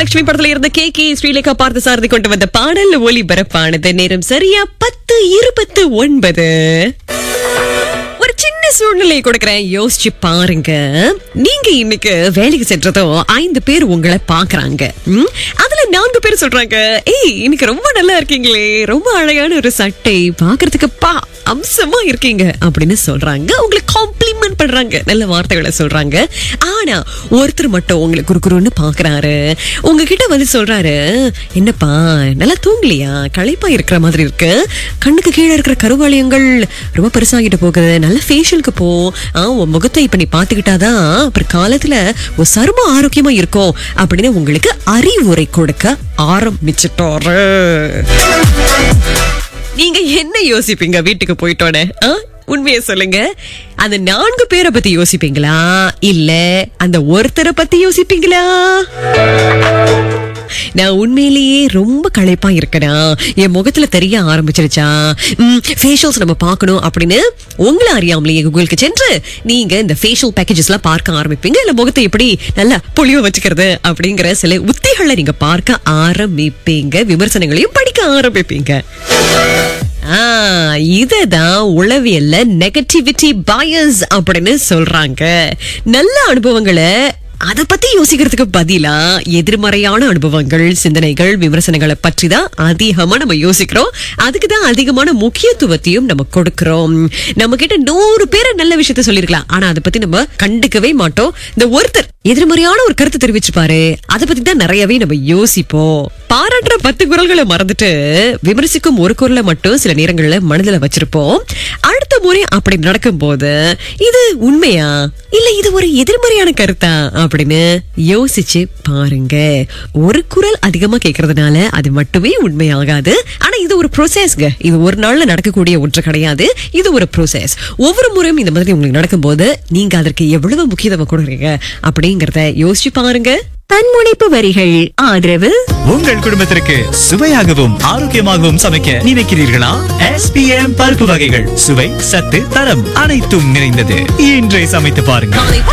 மகாலட்சுமி படத்துல இருந்த K K Srilekha பார்த்து சாரதி கொண்டு வந்த பாடல் ஒலிபரப்பானது நேரம் சரியா பத்து இருபத்து ஒன்பது ஒரு சின்ன சூழ்நிலை கொடுக்கறேன் யோசிச்சு பாருங்க நீங்க இன்னைக்கு வேலைக்கு சென்றதோ ஐந்து பேர் உங்களை பாக்குறாங்க ம்? அதுல நான்கு பேர் சொல்றாங்க ஏய் இன்னைக்கு ரொம்ப நல்லா இருக்கீங்களே ரொம்ப அழகான ஒரு சட்டை பாக்குறதுக்கு பா அம்சமா இருக்கீங்க அப்படின்னு சொல்றாங்க உங்களை காம்ப்ளிமெண்ட் பண்றாங்க நல்ல வார்த்தைகளை சொல்றாங்க ஆனா ஒருத்தர் மட்டும் உங்களை குறுகுறுன்னு பாக்குறாரு உங்ககிட்ட வந்து சொல்றாரு என்னப்பா நல்லா தூங்கலையா களைப்பா இருக்கிற மாதிரி இருக்கு கண்ணுக்கு கீழே இருக்கிற கருவாலயங்கள் ரொம்ப பெருசாகிட்டு போகுது நல்ல ஃபேஷியலுக்கு போ ஆ, உன் முகத்தை இப்ப நீ பாத்துக்கிட்டாதான் அப்புறம் காலத்துல உன் சரும ஆரோக்கியமா இருக்கும் அப்படின்னு உங்களுக்கு அறிவுரை கொடுக்க ஆரம்பிச்சிட்டோரு நீங்க என்ன யோசிப்பீங்க வீட்டுக்கு போயிட்டோட உண்மையை சொல்லுங்க அந்த நான்கு பேரை பத்தி யோசிப்பீங்களா இல்ல அந்த ஒருத்தரை பத்தி யோசிப்பீங்களா நான் உண்மையிலேயே ரொம்ப களைப்பா இருக்கனா என் முகத்துல தெரிய ஆரம்பிச்சிருச்சா ஃபேஷியல்ஸ் நம்ம பார்க்கணும் அப்படின்னு உங்களை அறியாமலேயே கூகுளுக்கு சென்று நீங்க இந்த ஃபேஷியல் பேக்கேஜஸ் எல்லாம் பார்க்க ஆரம்பிப்பீங்க இல்ல முகத்தை எப்படி நல்லா பொலிவ வச்சுக்கிறது அப்படிங்கிற சில உத்திகளை நீங்க பார்க்க ஆரம்பிப்பீங்க விமர்சனங்களையும் படிக்க ஆரம்பிப்பீங்க ஆ, இததான் உளவியல்ல நெகட்டிவிட்டி பயஸ் அப்படின்னு சொல்றாங்க நல்ல அனுபவங்களை அத பத்தி யோசிக்கிறதுக்கு பதிலா எதிர்மறையான அனுபவங்கள் சிந்தனைகள் விமர்சனங்களை பற்றி தான் அதிகமா நம்ம யோசிக்கிறோம் அதுக்கு தான் அதிகமான முக்கியத்துவத்தையும் நம்ம கொடுக்கிறோம் நம்ம கிட்ட நூறு பேரை நல்ல விஷயத்த சொல்லிருக்கலாம் ஆனா அதை பத்தி நம்ம கண்டுக்கவே மாட்டோம் இந்த ஒருத்தர் எதிர்மறையான ஒரு கருத்து தெரிவிச்சுப்பாரு அதை பத்தி தான் நிறையவே நம்ம யோசிப்போம் பாராட்டுற பத்து குரல்களை மறந்துட்டு விமர்சிக்கும் ஒரு குரலை மட்டும் சில நேரங்கள்ல மனதுல வச்சிருப்போம் அடுத்த முறை அப்படி நடக்கும்போது இது உண்மையா இல்ல இது ஒரு எதிர்மறையான கருத்தா அப்படின்னு யோசிச்சு பாருங்க ஒரு குரல் அதிகமா கேக்குறதுனால அது மட்டுமே உண்மையாகாது ஆனா இது ஒரு ப்ரோசஸ்ங்க இது ஒரு நாள்ல நடக்கக்கூடிய ஒன்று கிடையாது இது ஒரு ப்ரோசஸ் ஒவ்வொரு முறையும் இந்த மாதிரி உங்களுக்கு நடக்கும்போது நீங்க அதற்கு எவ்வளவு முக்கியத்துவம் கொடுக்குறீங்க அப்படிங்கறத யோசிச்சு பாருங்க தன்முனைப்பு வரிகள் ஆதரவு உங்கள் குடும்பத்திற்கு சுவையாகவும் ஆரோக்கியமாகவும் சமைக்க நினைக்கிறீர்களா எஸ்பிஎம் பருப்பு வகைகள் சுவை சத்து தரம் அனைத்தும் நிறைந்தது இன்றை சமைத்து பாருங்கள் காலை